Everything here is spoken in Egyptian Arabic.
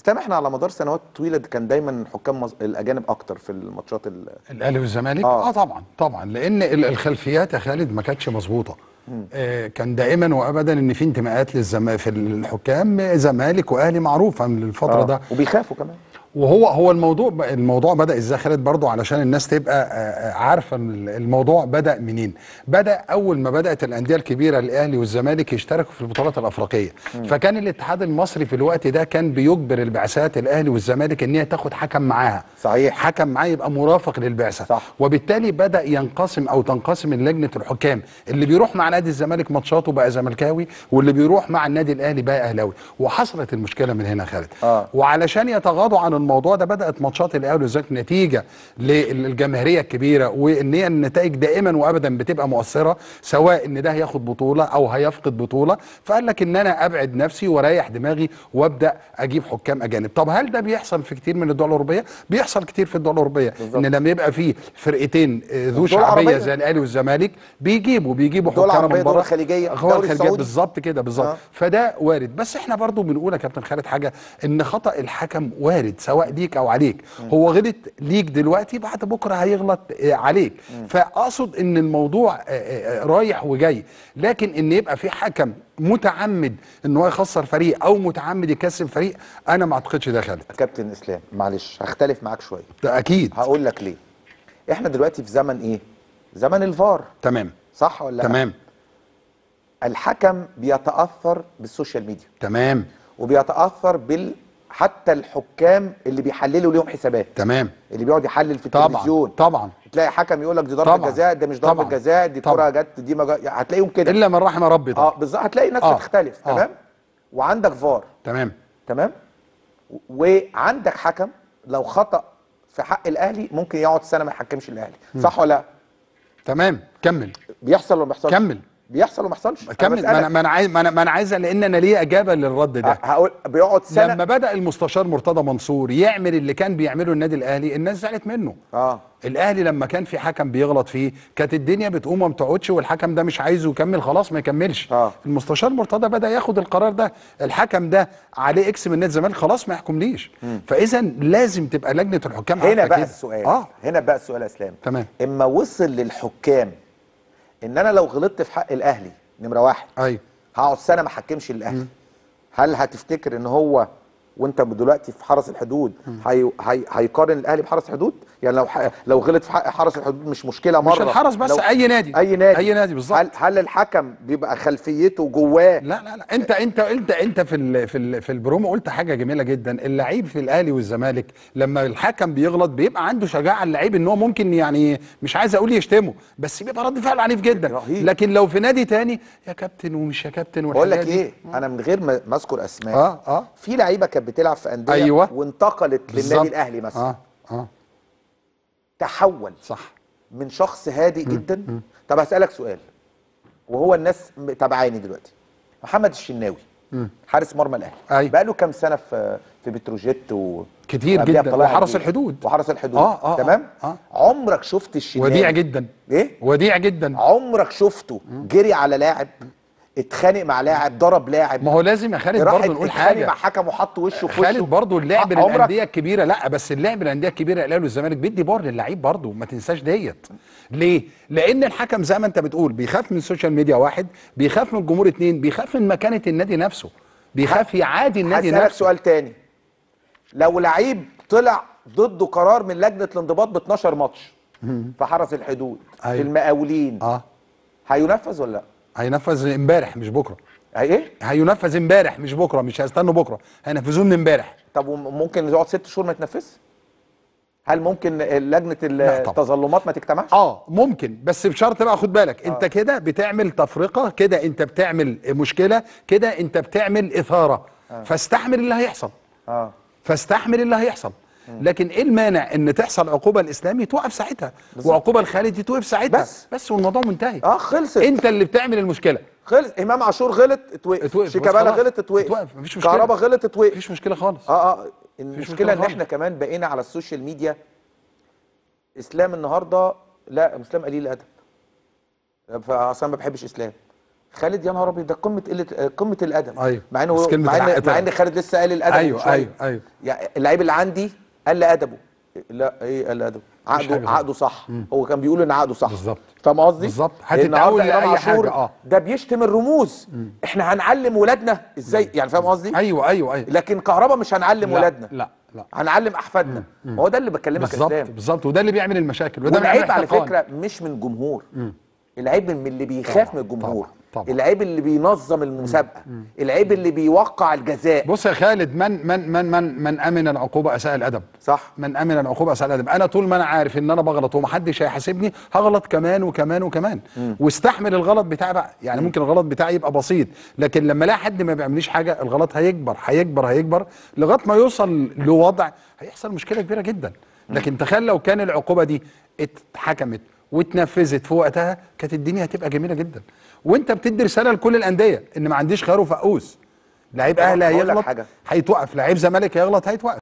اسلام احنا على مدار سنوات طويله كان دايما الحكام مص... الاجانب اكتر في الماتشات ال... الاهلي والزمالك آه. اه, طبعا طبعا لان ال- الخلفيات يا خالد ما كانتش مظبوطه آه كان دائما وابدا ان في انتماءات للزم في الحكام زمالك واهلي معروفه من الفتره آه. ده وبيخافوا كمان وهو هو الموضوع ب- الموضوع بدا ازاي يا خالد برضو علشان الناس تبقى آه، آه، عارفه ال- الموضوع بدا منين بدا اول ما بدات الانديه الكبيره الاهلي والزمالك يشتركوا في البطولات الافريقيه فكان الاتحاد المصري في الوقت ده كان بيجبر البعثات الاهلي والزمالك ان هي تاخد حكم معاها صحيح. حكم معاه يبقى مرافق للبعثه صح. وبالتالي بدا ينقسم او تنقسم لجنه الحكام اللي بيروح مع نادي الزمالك ماتشاته بقى زملكاوي واللي بيروح مع النادي الاهلي بقى اهلاوي وحصلت المشكله من هنا يا خالد آه. وعلشان يتغاضوا عن الموضوع ده بدات ماتشات الاهلي والزمالك نتيجه للجماهيريه الكبيره وان هي النتائج دائما وابدا بتبقى مؤثره سواء ان ده هياخد بطوله او هيفقد بطوله فقال لك ان انا ابعد نفسي واريح دماغي وابدا اجيب حكام اجانب طب هل ده بيحصل في كتير من الدول الاوروبيه بيحصل كتير في الدول الاوروبيه ان لما يبقى في فرقتين آه، ذو الدول شعبيه العربية. زي الاهلي والزمالك بيجيبوا بيجيبوا الدول حكام العربية، من الدول بره الخليجية، الدول الدوري الخليجيه السعودي. بالظبط كده بالظبط آه. فده وارد بس احنا برضو بنقول يا كابتن خالد حاجه ان خطا الحكم وارد سواء ليك او عليك هو غلط ليك دلوقتي بعد بكره هيغلط آه، عليك فاقصد ان الموضوع آه، آه، رايح وجاي لكن ان يبقى في حكم متعمد ان هو يخسر فريق او متعمد يكسب فريق انا ما اعتقدش ده خالد كابتن اسلام معلش هختلف معاك شويه ده اكيد هقول لك ليه احنا دلوقتي في زمن ايه زمن الفار تمام صح ولا لا تمام الحكم بيتاثر بالسوشيال ميديا تمام وبيتاثر بال حتى الحكام اللي بيحللوا ليهم حسابات تمام اللي بيقعد يحلل في طبعا التلفزيون طبعا تلاقي حكم يقول لك دي ضربه طبعا. جزاء ده مش ضربه طبعا. جزاء دي طبعا. كره جت دي ما جت هتلاقيهم كده الا من رحم ربي طبعا اه بالظبط هتلاقي ناس آه. بتختلف آه. تمام وعندك فار تمام تمام و- وعندك حكم لو خطأ في حق الاهلي ممكن يقعد سنه ما يحكمش الاهلي صح ولا لا تمام كمل بيحصل ولا ما بيحصلش كمل. بيحصل ولا ما بيحصلش أنا كمل ما انا بسألك. ما انا عايز ما انا ما انا عايز لان انا ليه اجابه للرد ده ه- هقول بيقعد سنه لما بدا المستشار مرتضى منصور يعمل اللي كان بيعمله النادي الاهلي الناس زعلت منه اه الاهلي لما كان في حكم بيغلط فيه كانت الدنيا بتقوم وما بتقعدش والحكم ده مش عايزه يكمل خلاص ما يكملش آه. المستشار مرتضى بدا ياخد القرار ده الحكم ده عليه اكس من نادي الزمالك خلاص ما يحكمليش فاذا لازم تبقى لجنه الحكام هنا عارفة بقى كده. السؤال اه هنا بقى السؤال يا اسلام تمام. اما وصل للحكام ان انا لو غلطت في حق الاهلي نمره واحد ايوه هقعد سنه ما حكمش الاهلي هل هتفتكر ان هو وانت دلوقتي في حرس الحدود هي هي هيقارن الاهلي بحرس الحدود يعني لو ح... لو غلط في حق حرس الحدود مش مشكله مره مش الحرس بس لو... اي نادي اي نادي اي نادي بالظبط هل هل الحكم بيبقى خلفيته جواه لا لا لا انت انت انت انت في ال في ال في البرومو قلت حاجه جميله جدا اللعيب في الاهلي والزمالك لما الحكم بيغلط بيبقى عنده شجاعه اللعيب ان هو ممكن يعني مش عايز اقول يشتمه بس بيبقى رد فعل عنيف جدا رهيب. لكن لو في نادي تاني يا كابتن ومش يا كابتن بقول لك والحاجات دي. ايه انا من غير ما ما اذكر اسماء اه اه في لعيبه كانت بتلعب في انديه أيوة. وانتقلت بالظبط. للنادي الاهلي مثلا اه اه تحول صح من شخص هادئ جدا طب هسألك سؤال وهو الناس تابعاني دلوقتي محمد الشناوي حارس مرمى الاهلي أيوة. بقى له كام سنه في في بتروجيت و كتير وقبلها جدا. بطلائع وحرس الجيش. الحدود. وحرس الحدود آه، آه، تمام آه. عمرك شفت الشناوي وديع جدا ايه وديع جدا عمرك شفته جري على لاعب اتخانق مع لاعب ضرب لاعب ما هو لازم يا خالد راح برضه نقول اتخانق حاجه مع حكم وحط وشه في خالد وشه برضه اللعب عمرك- للانديه الكبيره لا بس اللعب للانديه الكبيره الاهلي والزمالك بيدي بار للعيب برضه ما تنساش ديت ليه؟ لان الحكم زي ما انت بتقول بيخاف من السوشيال ميديا واحد بيخاف من الجمهور اتنين بيخاف من مكانه النادي نفسه بيخاف يعادي النادي هسألك نفسه سؤال تاني لو لعيب طلع ضده قرار من لجنه الانضباط ب 12 ماتش في حرس الحدود أيوة. في المقاولين اه هينفذ ولا لا؟ هينفذ امبارح مش بكره هي ايه؟ هينفذ امبارح مش بكره مش هيستنوا بكره هينفذوه من امبارح طب وممكن يقعد ست شهور ما يتنفذش؟ هل ممكن لجنه لا طبعا. التظلمات ما تجتمعش؟ اه ممكن بس بشرط بقى خد بالك انت كده بتعمل تفرقه كده انت بتعمل مشكله كده انت بتعمل اثاره فاستحمل اللي هيحصل اه فاستحمل اللي هيحصل لكن ايه المانع ان تحصل عقوبه الاسلامي توقف ساعتها وعقوبه الخارجي توقف ساعتها بس. بس والموضوع منتهي اه خلصت انت اللي بتعمل المشكله خلص امام عاشور غلط اتوقف اتوقف، بس شيكابالا خلاص. غلط اتوقف اتوقف، مفيش مشكلة. كهربا غلط اتوقف مفيش مشكله خالص اه اه مشكلة المشكله ان خالص. احنا كمان بقينا على السوشيال ميديا اسلام النهارده لا اسلام قليل الادب فاصلا ما بحبش اسلام خالد يا نهار ابيض ده قمه قله آه، قمه الادب أيوة. مع انه بس كلمة مع ان الحق مع ان خالد لسه قال الادب أيوة، من شوية. أيوة، أيوة. يعني اللعيب اللي عندي قل ادبه لا ايه قل ادبه حاجة عقده صح. عقده صح هو كان بيقول ان عقده صح بالظبط. فاهم قصدي بالظبط. النهارده هتتقول إمام لأي عاشور حاجة، آه. ده بيشتم الرموز احنا هنعلم ولادنا ازاي يعني فاهم قصدي ايوه ايوه ايوه لكن كهربا مش هنعلم لا، ولادنا لا لا هنعلم احفادنا هو ده اللي بكلمك بالظبط اسلام بالظبط وده اللي بيعمل المشاكل وده والعيب بيعمل على احتقان. فكره مش من الجمهور العيب من اللي بيخاف طبعاً، من الجمهور طبعاً، طبعاً. العيب اللي بينظم المسابقه العيب اللي بيوقع الجزاء بص يا خالد من من من من من امن العقوبه اساء الادب صح من امن العقوبه اساء الادب انا طول ما انا عارف ان انا بغلط ومحدش هيحاسبني هغلط كمان وكمان وكمان واستحمل الغلط بتاعي بقى يعني ممكن الغلط بتاعي يبقى بسيط لكن لما الاقي حد ما بيعمليش حاجه الغلط هيكبر هيكبر هيكبر لغايه ما يوصل لوضع هيحصل مشكله كبيره جدا لكن تخيل لو كان العقوبه دي اتحكمت واتنفذت في وقتها كانت الدنيا هتبقى جميله جدا وانت بتدي رساله لكل الانديه ان ما عنديش خيار وفقوس لعيب طبعاً، اهلي هقول لك هيغلط حاجة. هيتوقف لعيب زمالك هيغلط هيتوقف